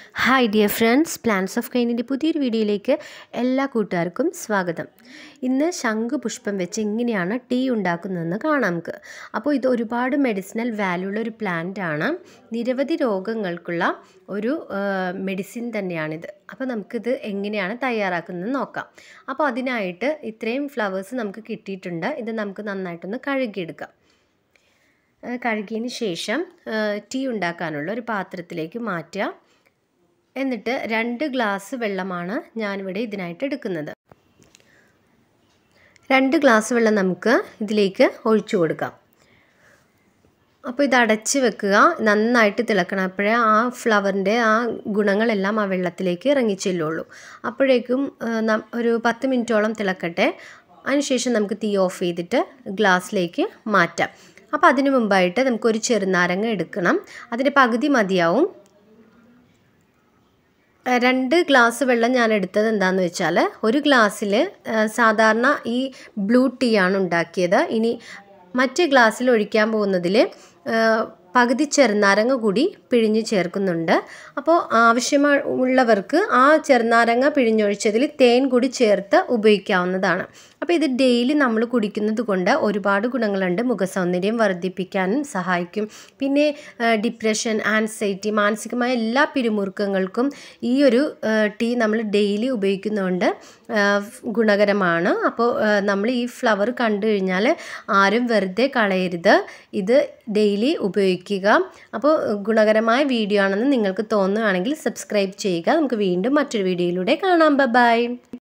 hi dear friends plans of കൈനിൻ്റെ പുതിയൊരു വീഡിയോയിലേക്ക് എല്ലാ കൂട്ടുകാർക്കും സ്വാഗതം ഇന്ന് ശംഖുപുഷ്പം വെച്ച് എങ്ങനെയാണ് ടീ ഉണ്ടാക്കുന്നതെന്ന് കാണാം നമുക്ക് അപ്പോൾ ഇത് ഒരുപാട് മെഡിസിനൽ വാല്യൂ ഉള്ള ഒരു പ്ലാന്റ് ആണ് നിരവധി രോഗങ്ങൾക്കുള്ള ഒരു മെഡിസിൻ തന്നെയാണിത് അപ്പോൾ നമുക്കിത് എങ്ങനെയാണ് തയ്യാറാക്കുന്നത് നോക്കാം അപ്പോൾ അതിനായിട്ട് ഇത്രയും ഫ്ലവേഴ്സ് നമുക്ക് കിട്ടിയിട്ടുണ്ട് ഇത് നമുക്ക് നന്നായിട്ടൊന്ന് കഴുകിയെടുക്കാം കഴുകിയതിന് ശേഷം ടീ ഉണ്ടാക്കാനുള്ള ഒരു പാത്രത്തിലേക്ക് മാറ്റുക എന്നിട്ട് രണ്ട് ഗ്ലാസ് വെള്ളമാണ് ഞാനിവിടെ ഇതിനായിട്ട് എടുക്കുന്നത് രണ്ട് ഗ്ലാസ് വെള്ളം നമുക്ക് ഇതിലേക്ക് ഒഴിച്ചു കൊടുക്കാം അപ്പോൾ ഇത് അടച്ച് വെക്കുക നന്നായിട്ട് തിളക്കണം അപ്പോഴേ ആ ഫ്ലവറിൻ്റെ ആ ഗുണങ്ങളെല്ലാം ആ വെള്ളത്തിലേക്ക് ഇറങ്ങിച്ചെല്ലുള്ളൂ അപ്പോഴേക്കും ഒരു പത്ത് മിനിറ്റോളം തിളക്കട്ടെ അതിനുശേഷം നമുക്ക് തീ ഓഫ് ചെയ്തിട്ട് ഗ്ലാസ്സിലേക്ക് മാറ്റാം അപ്പോൾ അതിന് മുമ്പായിട്ട് നമുക്കൊരു ചെറുനാരങ്ങ എടുക്കണം അതിൻ്റെ പകുതി മതിയാവും രണ്ട് ഗ്ലാസ് വെള്ളം ഞാൻ എടുത്തത് എന്താണെന്ന് വെച്ചാൽ ഒരു ഗ്ലാസ്സിൽ സാധാരണ ഈ ബ്ലൂ ടീ ആണ് ഉണ്ടാക്കിയത് ഇനി മറ്റ് ഗ്ലാസ്സിൽ ഒഴിക്കാൻ പോകുന്നതിൽ പകുതി ചെറുനാരങ്ങ കൂടി പിഴിഞ്ഞ് ചേർക്കുന്നുണ്ട് അപ്പോൾ ആവശ്യമുള്ളവർക്ക് ആ ചെറുനാരങ്ങ പിഴിഞ്ഞൊഴിച്ചതിൽ തേൻ കൂടി ചേർത്ത് ഉപയോഗിക്കാവുന്നതാണ് അപ്പോൾ ഇത് ഡെയിലി നമ്മൾ കുടിക്കുന്നത് കൊണ്ട് ഒരുപാട് ഗുണങ്ങളുണ്ട് മുഖസൗന്ദര്യം വർദ്ധിപ്പിക്കാനും സഹായിക്കും പിന്നെ ഡിപ്രഷൻ ആൻസൈറ്റി മാനസികമായ എല്ലാ പിരിമുറുക്കങ്ങൾക്കും ഈ ഒരു ടീ നമ്മൾ ഡെയിലി ഉപയോഗിക്കുന്നതുകൊണ്ട് ഗുണകരമാണ് അപ്പോൾ നമ്മൾ ഈ ഫ്ലവർ കണ്ടു കഴിഞ്ഞാൽ ആരും വെറുതെ കളയരുത് ഇത് ഡെയിലി ഉപയോഗിക്കുക അപ്പോൾ ഗുണകരമായ വീഡിയോ ആണെന്ന് നിങ്ങൾക്ക് തോന്നുകയാണെങ്കിൽ സബ്സ്ക്രൈബ് ചെയ്യുക നമുക്ക് വീണ്ടും മറ്റൊരു വീഡിയോയിലൂടെ കാണാം ബൈ